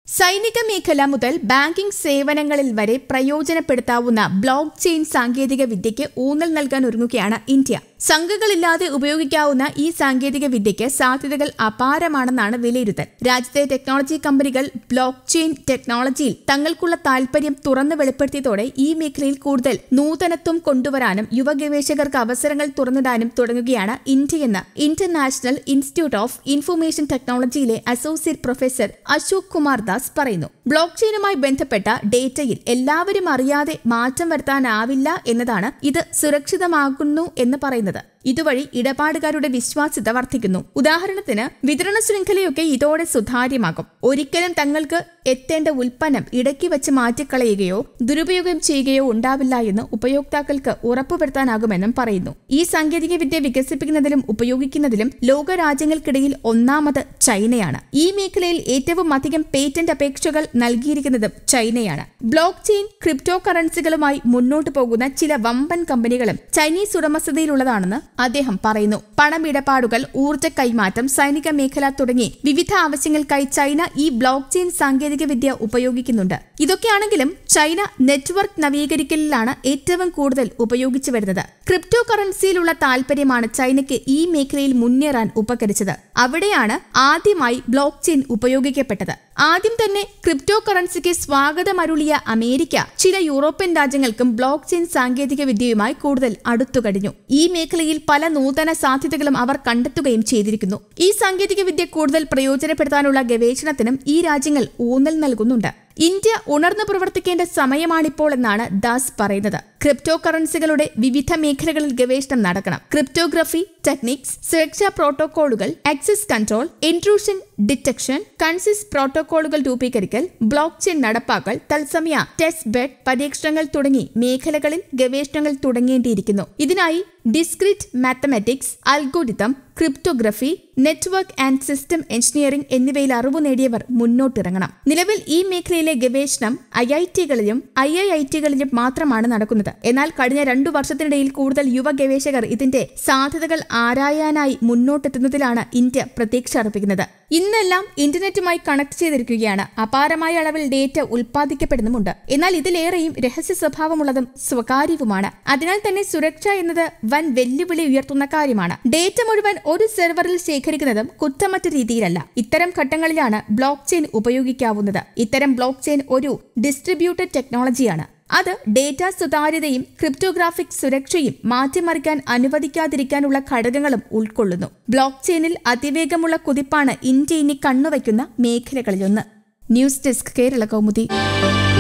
സൈനിക മേഖല മുതൽ ബാങ്കിംഗ് സേവനങ്ങളിൽ വരെ പ്രയോജനപ്പെടുത്താവുന്ന ബ്ലോക്ക് ചെയിൻ സാങ്കേതിക വിദ്യയ്ക്ക് ഊന്നൽ നൽകാൻ ഒരുങ്ങുകയാണ് ഇന്ത്യ സംഘങ്ങളില്ലാതെ ഉപയോഗിക്കാവുന്ന ഈ സാങ്കേതിക വിദ്യയ്ക്ക് സാധ്യതകൾ അപാരമാണെന്നാണ് വിലയിരുത്തൽ രാജ്യത്തെ ടെക്നോളജി കമ്പനികൾ ബ്ലോക്ക് ചെയിൻ ടെക്നോളജിയിൽ തങ്ങൾക്കുള്ള താൽപര്യം തുറന്നു വെളിപ്പെടുത്തിയതോടെ ഈ മേഖലയിൽ കൂടുതൽ നൂതനത്വം കൊണ്ടുവരാനും യുവ ഗവേഷകർക്ക് അവസരങ്ങൾ തുറന്നിടാനും തുടങ്ങുകയാണ് ഇന്ത്യയെന്ന് ഇന്റർനാഷണൽ ഇൻസ്റ്റിറ്റ്യൂട്ട് ഓഫ് ഇൻഫർമേഷൻ ടെക്നോളജിയിലെ അസോസിയേറ്റ് പ്രൊഫസർ അശോക് കുമാർ ദാസ് പറയുന്നു ബ്ലോക്ക് ചെയിനുമായി ബന്ധപ്പെട്ട ഡേറ്റയിൽ എല്ലാവരും അറിയാതെ മാറ്റം വരുത്താനാവില്ല എന്നതാണ് ഇത് സുരക്ഷിതമാകുന്നു എന്ന് പറയുന്നത് ഇതുവഴി ഇടപാടുകാരുടെ വിശ്വാസ്യത വർദ്ധിക്കുന്നു ഉദാഹരണത്തിന് വിതരണ ശൃംഖലയൊക്കെ ഇതോടെ സുതാര്യമാകും ഒരിക്കലും തങ്ങൾക്ക് എത്തേണ്ട ഉൽപ്പന്നം ഇടയ്ക്ക് വെച്ച് മാറ്റിക്കളയുകയോ ദുരുപയോഗം ചെയ്യുകയോ ഉണ്ടാവില്ല എന്ന് ഉപയോക്താക്കൾക്ക് ഉറപ്പുവരുത്താനാകുമെന്നും പറയുന്നു ഈ സാങ്കേതിക വിദ്യ വികസിപ്പിക്കുന്നതിലും ഉപയോഗിക്കുന്നതിലും ലോകരാജ്യങ്ങൾക്കിടയിൽ ഒന്നാമത് ചൈനയാണ് ഈ മേഖലയിൽ ഏറ്റവും അധികം പേറ്റന്റ് അപേക്ഷകൾ നൽകിയിരിക്കുന്നതും ചൈനയാണ് ബ്ലോക്ക് ചെയിൻ ക്രിപ്റ്റോ കറൻസികളുമായി മുന്നോട്ടു പോകുന്ന ചില വമ്പൻ കമ്പനികളും ചൈനീസ് ഉടമസ്ഥതയിലുള്ളതാണെന്ന് അദ്ദേഹം പറയുന്നു പണമിടപാടുകൾ ഊർജ്ജ കൈമാറ്റം സൈനിക മേഖല തുടങ്ങി വിവിധ ആവശ്യങ്ങൾക്കായി ചൈന ഈ ബ്ലോക്ക് ചെയിൻ സാങ്കേതിക വിദ്യ ഉപയോഗിക്കുന്നുണ്ട് ഇതൊക്കെയാണെങ്കിലും ചൈന നെറ്റ്വർക്ക് നവീകരിക്കലിലാണ് ഏറ്റവും കൂടുതൽ ഉപയോഗിച്ചു വരുന്നത് ക്രിപ്റ്റോ കറൻസിയിലുള്ള താൽപര്യമാണ് ചൈനയ്ക്ക് ഈ മേഖലയിൽ മുന്നേറാൻ ഉപകരിച്ചത് അവിടെയാണ് ആദ്യമായി ബ്ലോക്ക് ചെയിൻ ഉപയോഗിക്കപ്പെട്ടത് ആദ്യം തന്നെ ക്രിപ്റ്റോ കറൻസിക്ക് സ്വാഗതമരുളിയ അമേരിക്ക ചില യൂറോപ്യൻ രാജ്യങ്ങൾക്കും ബ്ലോക്ക് ചെയിൻ സാങ്കേതിക വിദ്യയുമായി കൂടുതൽ അടുത്തു കഴിഞ്ഞു ഈ മേഖലയിൽ പല നൂതന സാധ്യതകളും അവർ കണ്ടെത്തുകയും ചെയ്തിരിക്കുന്നു ഈ സാങ്കേതിക വിദ്യ കൂടുതൽ പ്രയോജനപ്പെടുത്താനുള്ള ഗവേഷണത്തിനും ഈ രാജ്യങ്ങൾ ഊന്നൽ നൽകുന്നുണ്ട് ഇന്ത്യ ഉണർന്നു പ്രവർത്തിക്കേണ്ട സമയമാണിപ്പോൾ എന്നാണ് ദാസ് പറയുന്നത് ക്രിപ്റ്റോ കറൻസികളുടെ വിവിധ മേഖലകളിൽ ഗവേഷണം നടക്കണം ക്രിപ്റ്റോഗ്രഫി ടെക്നിക്സ് സുരക്ഷാ പ്രോട്ടോകോളുകൾ access control intrusion detection consensus പ്രോട്ടോകോളുകൾ രൂപീകരിക്കൽ ബ്ലോക്ക് ചെയിൻ നടപ്പാക്കൽ തത്സമയ ടെസ്റ്റ് ബെഡ് പരീക്ഷണങ്ങൾ തുടങ്ങി മേഖലകളിൽ ഗവേഷണങ്ങൾ തുടങ്ങേണ്ടിയിരിക്കുന്നു ഇതിനായി discrete mathematics algorithm cryptography network and system engineering എന്നിവയിൽ അറിവ് നേടിയവർ മുന്നോട്ടിറങ്ങണം നിലവിൽ ഈ മേഖലയിലെ ഗവേഷണം ഐ ഐ ടികളിലും ഐ ഐ ഐ ടികളിലും മാത്രമാണ് നടക്കുന്നത് എന്നാൽ കഴിഞ്ഞ രണ്ടു വർഷത്തിനിടയിൽ കൂടുതൽ യുവ ഗവേഷകർ ഇതിന്റെ സാധ്യതകൾ ആരായാനായി മുന്നോട്ടെത്തുന്നതിലാണ് ഇന്ത്യ പ്രതീക്ഷ അർപ്പിക്കുന്നത് ഇന്നെല്ലാം ഇന്റർനെറ്റുമായി കണക്ട് ചെയ്തിരിക്കുകയാണ് അപാരമായ അളവിൽ ഡേറ്റ ഉൽപ്പാദിക്കപ്പെടുന്നുമുണ്ട് എന്നാൽ ഇതിലേറെയും രഹസ്യ സ്വഭാവമുള്ളതും സ്വകാര്യവുമാണ് അതിനാൽ തന്നെ സുരക്ഷ എന്നത് വൻ വെല്ലുവിളി ഉയർത്തുന്ന കാര്യമാണ് ഡേറ്റ മുഴുവൻ ഒരു സെർവറിൽ ശേഖരിക്കുന്നതും കുറ്റമറ്റ രീതിയിലല്ല ഇത്തരം ഘട്ടങ്ങളിലാണ് ബ്ലോക്ക് ചെയിൻ ഉപയോഗിക്കാവുന്നത് ഇത്തരം ബ്ലോക്ക് ചെയിൻ ഒരു ഡിസ്ട്രിബ്യൂട്ടഡ് ടെക്നോളജിയാണ് അത് ഡേറ്റ സുതാര്യതയും ക്രിപ്റ്റോഗ്രാഫിക് സുരക്ഷയും മാറ്റിമറിക്കാൻ അനുവദിക്കാതിരിക്കാനുള്ള ഘടകങ്ങളും ഉൾക്കൊള്ളുന്നു ബ്ലോക്ക് ചെയിനിൽ അതിവേഗമുള്ള കുതിപ്പാണ് ഇന്ത്യ ഇനി കണ്ണുവയ്ക്കുന്ന മേഖലകളിലൊന്ന് ന്യൂസ് ഡെസ്ക് കേരള കൗമുദി